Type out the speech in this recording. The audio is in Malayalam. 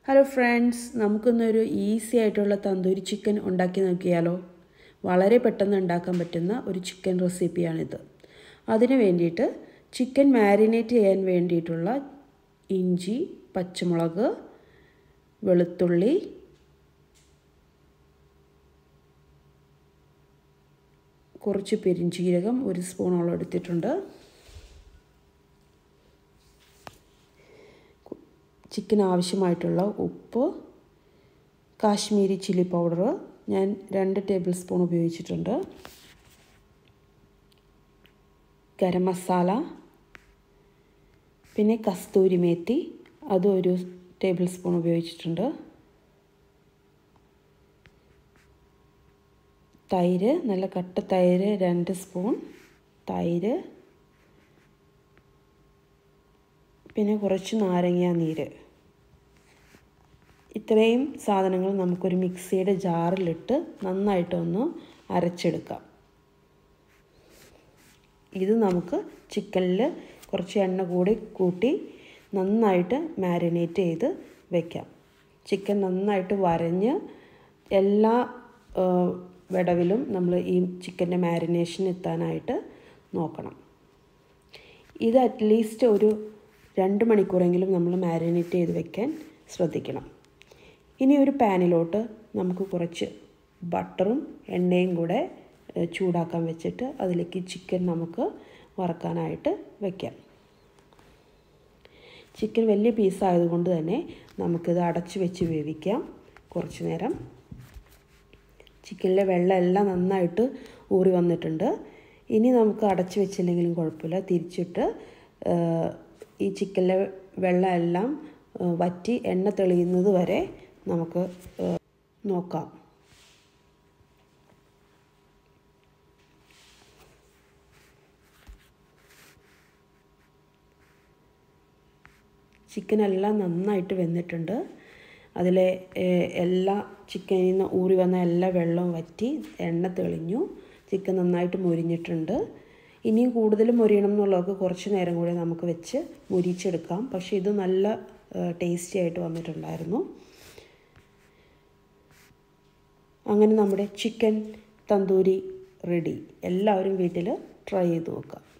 ഹലോ ഫ്രണ്ട്സ് നമുക്കിന്നൊരു ഈസി ആയിട്ടുള്ള തന്തൂരി ചിക്കൻ ഉണ്ടാക്കി നോക്കിയാലോ വളരെ പെട്ടെന്ന് ഉണ്ടാക്കാൻ പറ്റുന്ന ഒരു ചിക്കൻ റെസിപ്പിയാണിത് അതിന് വേണ്ടിയിട്ട് ചിക്കൻ മാരിനേറ്റ് ചെയ്യാൻ വേണ്ടിയിട്ടുള്ള ഇഞ്ചി പച്ചമുളക് വെളുത്തുള്ളി കുറച്ച് പെരിഞ്ചീരകം ഒരു സ്പൂണോളം എടുത്തിട്ടുണ്ട് ചിക്കൻ ആവശ്യമായിട്ടുള്ള ഉപ്പ് കാശ്മീരി ചില്ലി പൗഡർ ഞാൻ രണ്ട് ടേബിൾ സ്പൂൺ ഉപയോഗിച്ചിട്ടുണ്ട് ഗരം മസാല പിന്നെ കസ്തൂരി മേത്തി അതും ഒരു ടേബിൾ സ്പൂൺ ഉപയോഗിച്ചിട്ടുണ്ട് തൈര് നല്ല കട്ട തൈര് രണ്ട് സ്പൂൺ തൈര് പിന്നെ കുറച്ച് നാരങ്ങ നീര് ഇത്രയും സാധനങ്ങൾ നമുക്കൊരു മിക്സിയുടെ ജാറിലിട്ട് നന്നായിട്ടൊന്ന് അരച്ചെടുക്കാം ഇത് നമുക്ക് ചിക്കനിൽ കുറച്ച് എണ്ണ കൂടി കൂട്ടി നന്നായിട്ട് മാരിനേറ്റ് ചെയ്ത് വെക്കാം ചിക്കൻ നന്നായിട്ട് വരഞ്ഞ് എല്ലാ വിടവിലും നമ്മൾ ഈ ചിക്കൻ്റെ മാരിനേഷൻ എത്താനായിട്ട് നോക്കണം ഇത് അറ്റ്ലീസ്റ്റ് ഒരു രണ്ട് മണിക്കൂറെങ്കിലും നമ്മൾ മാരിനേറ്റ് ചെയ്ത് വെക്കാൻ ശ്രദ്ധിക്കണം ഇനി ഒരു പാനിലോട്ട് നമുക്ക് കുറച്ച് ബട്ടറും എണ്ണയും കൂടെ ചൂടാക്കാൻ വെച്ചിട്ട് അതിലേക്ക് ചിക്കൻ നമുക്ക് വറക്കാനായിട്ട് വയ്ക്കാം ചിക്കൻ വലിയ പീസായതുകൊണ്ട് തന്നെ നമുക്കിത് അടച്ച് വെച്ച് വേവിക്കാം കുറച്ച് നേരം ചിക്കനിലെ വെള്ളം എല്ലാം നന്നായിട്ട് ഊറി വന്നിട്ടുണ്ട് ഇനി നമുക്ക് അടച്ച് വെച്ചില്ലെങ്കിലും കുഴപ്പമില്ല തിരിച്ചിട്ട് ഈ ചിക്കനിലെ വെള്ളം എല്ലാം വറ്റി എണ്ണ തെളിയുന്നത് വരെ നമുക്ക് നോക്കാം ചിക്കനെല്ലാം നന്നായിട്ട് വെന്തിട്ടുണ്ട് അതിലെ എല്ലാ ചിക്കനിൽ നിന്ന് ഊറി വന്ന എല്ലാ വെള്ളവും വറ്റി എണ്ണ തെളിഞ്ഞു ചിക്കൻ നന്നായിട്ട് മുരിഞ്ഞിട്ടുണ്ട് ഇനിയും കൂടുതൽ മുരിയണം എന്നുള്ളതൊക്കെ കുറച്ച് നേരം കൂടി നമുക്ക് വെച്ച് മുരിച്ചെടുക്കാം പക്ഷേ ഇത് നല്ല ടേസ്റ്റി ആയിട്ട് വന്നിട്ടുണ്ടായിരുന്നു അങ്ങനെ നമ്മുടെ ചിക്കൻ തന്തൂരി റെഡി എല്ലാവരും വീട്ടിൽ ട്രൈ ചെയ്ത് നോക്കാം